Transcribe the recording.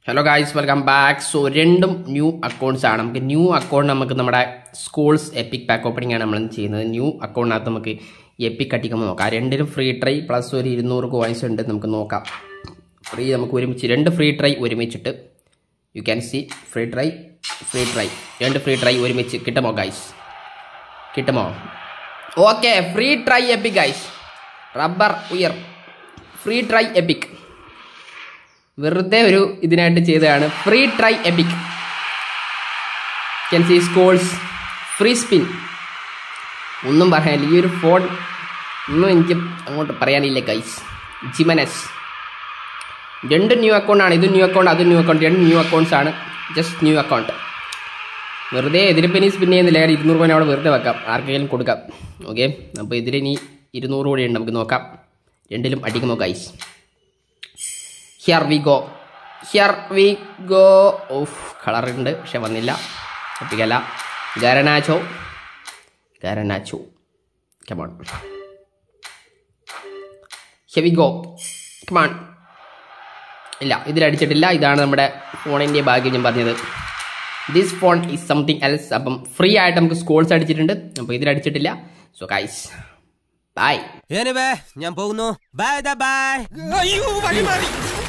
hello guys welcome back so രണ്ടും new accounts ആണ് നമുക്ക് ന്യൂ അക്കൗണ്ട് നമുക്ക് നമ്മുടെ സ്കൂൾസ് എപ്പിക് പാക്ക് ഓപ്പണിംഗ് ആണ് നമ്മൾ ചെയ്യുന്നത് ന്യൂ അക്കൗണ്ടിനകത്ത് നമുക്ക് എപ്പിക് അടിക്കുമ്പോൾ നോക്കാം രണ്ടിലും ഫ്രീ ട്രൈ പ്ലസ് ഒരു ഇരുന്നൂറ് കോയിൻസ് ഉണ്ട് നമുക്ക് നോക്കാം ഫ്രീ നമുക്ക് ഒരുമിച്ച് രണ്ട് ഫ്രീ ട്രൈ ഒരുമിച്ചിട്ട് you can see free try free try രണ്ട് ഫ്രീ ട്രൈ ഒരുമിച്ച് കിട്ടുമോ ഗൈസ് കിട്ടുമോ okay free try epic guys റബ്ബർ ഉയർ ഫ്രീ ട്രൈ എപ്പിക് വെറുതെ ഒരു ഇതിനായിട്ട് ചെയ്തതാണ് free try epic can see Scholes free spin ഒന്നും പറയാനില്ല ഈ ഒരു ഫോൺ ഒന്നും എനിക്ക് അങ്ങോട്ട് പറയാനില്ല ഗൈസ് ജിമനസ് രണ്ട് ന്യൂ അക്കൗണ്ടാണ് ഇത് ന്യൂ അക്കൗണ്ട് അത് ന്യൂ അക്കൗണ്ട് രണ്ട് ന്യൂ അക്കൗണ്ട്സ് ആണ് ജസ്റ്റ് ന്യൂ അക്കൗണ്ട് വെറുതെ എതിരിപ്പനി സ്പിൻ ചെയ്യുന്നില്ല കാരണം ഇരുന്നൂറ് രൂപ അവിടെ വെറുതെ വെക്കാം ആർക്കെങ്കിലും കൊടുക്കാം ഓക്കെ അപ്പോൾ ഇതിലിനി ഇരുന്നൂറ് കൂടി ഉണ്ട് നമുക്ക് നോക്കാം രണ്ടിലും അടിക്കുമോ guys here we go here we go ഓഫ് കളറുണ്ട് പക്ഷെ വന്നില്ല ഒപ്പിക്കല്ല Garnacho Garnacho come on heavy go come on ഇല്ല ഇതിലടിച്ചിട്ടില്ല ഇതാണ് നമ്മുടെ ഫോണിൻ്റെ ഭാഗ്യം ഞാൻ പറഞ്ഞത് this phone is something else അപ്പം ഫ്രീ ആയിട്ട് നമുക്ക് സ്കോൾസ് അടിച്ചിട്ടുണ്ട് അപ്പോൾ ഇതിലടിച്ചിട്ടില്ല സോ ഗൈസ് ബൈ എനിവേ ഞാൻ പോകുന്നു ബൈ ബൈ അയ്യോ വഴി മാറി